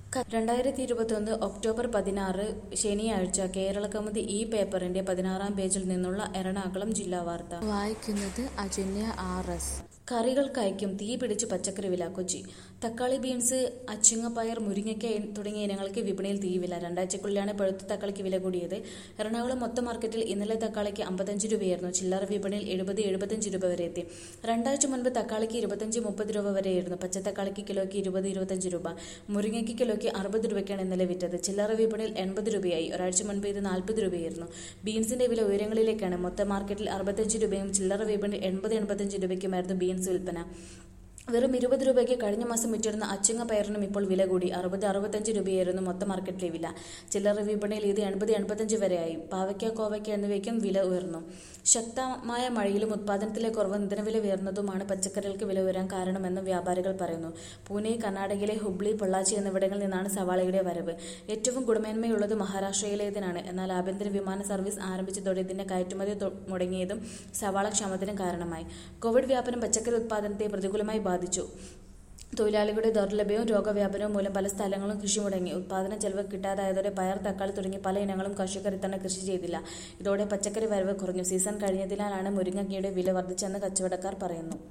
രണ്ടായിരത്തി ഇരുപത്തിയൊന്ന് ഒക്ടോബർ പതിനാറ് ശനിയാഴ്ച കേരളകൗമുദി ഈ പേപ്പറിന്റെ പതിനാറാം പേജിൽ നിന്നുള്ള എറണാകുളം ജില്ലാ വാർത്ത വായിക്കുന്നത് അജന്യ ആർ എസ് കറികൾക്കയക്കും തീ പിടിച്ച് പച്ചക്കറി വില കൊച്ചി തക്കാളി ബീൻസ് അച്ചിങ്ങപ്പയർ മുരിങ്ങയ്ക്ക തുടങ്ങിയ ഇനങ്ങൾക്ക് വിപണിയിൽ തീവില രണ്ടാഴ്ചക്കുള്ളിലാണ് പഴുത്ത തക്കാളിക്ക് വില കൂടിയത് എറണാകുളം മൊത്ത മാർക്കറ്റിൽ ഇന്നലെ തക്കാളിക്ക് അമ്പത്തഞ്ച് രൂപയായിരുന്നു ചില്ലറ വിപണിയിൽ എഴുപത് എഴുപത്തഞ്ച് രൂപ വരെ എത്തി രണ്ടാഴ്ച മുൻപ് തക്കാളിക്ക് ഇരുപത്തഞ്ച് മുപ്പത് രൂപ വരെയായിരുന്നു പച്ചത്തക്കാളിക്ക് കിലോയ്ക്ക് ഇരുപത് ഇരുപത്തഞ്ച് രൂപ മുരിങ്ങയ്ക്ക് കിലോയ്ക്ക് അറുപത് രൂപയ്ക്കാണ് ഇന്നലെ വിറ്റത് ചില്ലറ വിപണിയിൽ എൺപത് രൂപയായി ഒരാഴ്ച മുൻപ് ഇത് നാൽപ്പത് രൂപയായിരുന്നു ബീൻസിന്റെ വില ഉയരങ്ങളിലേക്കാണ് മൊത്ത മാർക്കറ്റിൽ അറുപത്തഞ്ച് രൂപയും ചില്ലറ വിപണിയിൽ എൺപത് എൺപത്തഞ്ച് രൂപയ്ക്കുമായിരുന്നു ബീൻസ് വിൽപ്പന വെറും ഇരുപത് രൂപയ്ക്ക് കഴിഞ്ഞ മാസം വിറ്റിരുന്ന അച്ചിങ്ങ പയറിനും ഇപ്പോൾ വില കൂടി അറുപത് അറുപത്തഞ്ച് രൂപയായിരുന്നു മൊത്ത മാർക്കറ്റിലെ വില ചില്ലറ വിപണിയിൽ ഇത് എൺപത് എൺപത്തഞ്ച് വരെയായി പാവയ്ക്ക കോവയ്ക്ക എന്നിവയ്ക്കും വില ഉയർന്നു ശക്തമായ മഴയിലും ഉത്പാദനത്തിലെ കുറവ് ഇന്ധനവില ഉയർന്നതുമാണ് പച്ചക്കറികൾക്ക് വില ഉയരാൻ കാരണമെന്നും വ്യാപാരികൾ പറയുന്നു പൂനെ കർണാടകയിലെ ഹുബ്ലി പൊള്ളാച്ചി എന്നിവിടങ്ങളിൽ നിന്നാണ് സവാളയുടെ വരവ് ഏറ്റവും ഗുണമേന്മയുള്ളത് മഹാരാഷ്ട്രയിലേതിനാണ് എന്നാൽ ആഭ്യന്തര വിമാന സർവീസ് ആരംഭിച്ചതോടെ ഇതിന്റെ കയറ്റുമതി തൊ- മുടങ്ങിയതും സവാള ക്ഷാമത്തിനും കാരണമായി കോവിഡ് വ്യാപനം പച്ചക്കറി ഉത്പാദനത്തെ പ്രതികൂലമായി ബാധിച്ചു തൊഴിലാളികളുടെ ദൗർലഭ്യവും രോഗവ്യാപനവും മൂലം പല സ്ഥലങ്ങളും കൃഷി മുടങ്ങി ഉത്പാദന ചെലവ് കിട്ടാതായതോടെ പയർ തക്കാളി തുടങ്ങി പല ഇനങ്ങളും കർഷകർ ഇത്തവണ കൃഷി ചെയ്തില്ല ഇതോടെ പച്ചക്കറി വരവ് കുറഞ്ഞു സീസൺ കഴിഞ്ഞതിനാലാണ് മുരിങ്ങയ്ക്കയുടെ വില വർദ്ധിച്ചെന്ന് കച്ചവടക്കാർ പറയുന്നു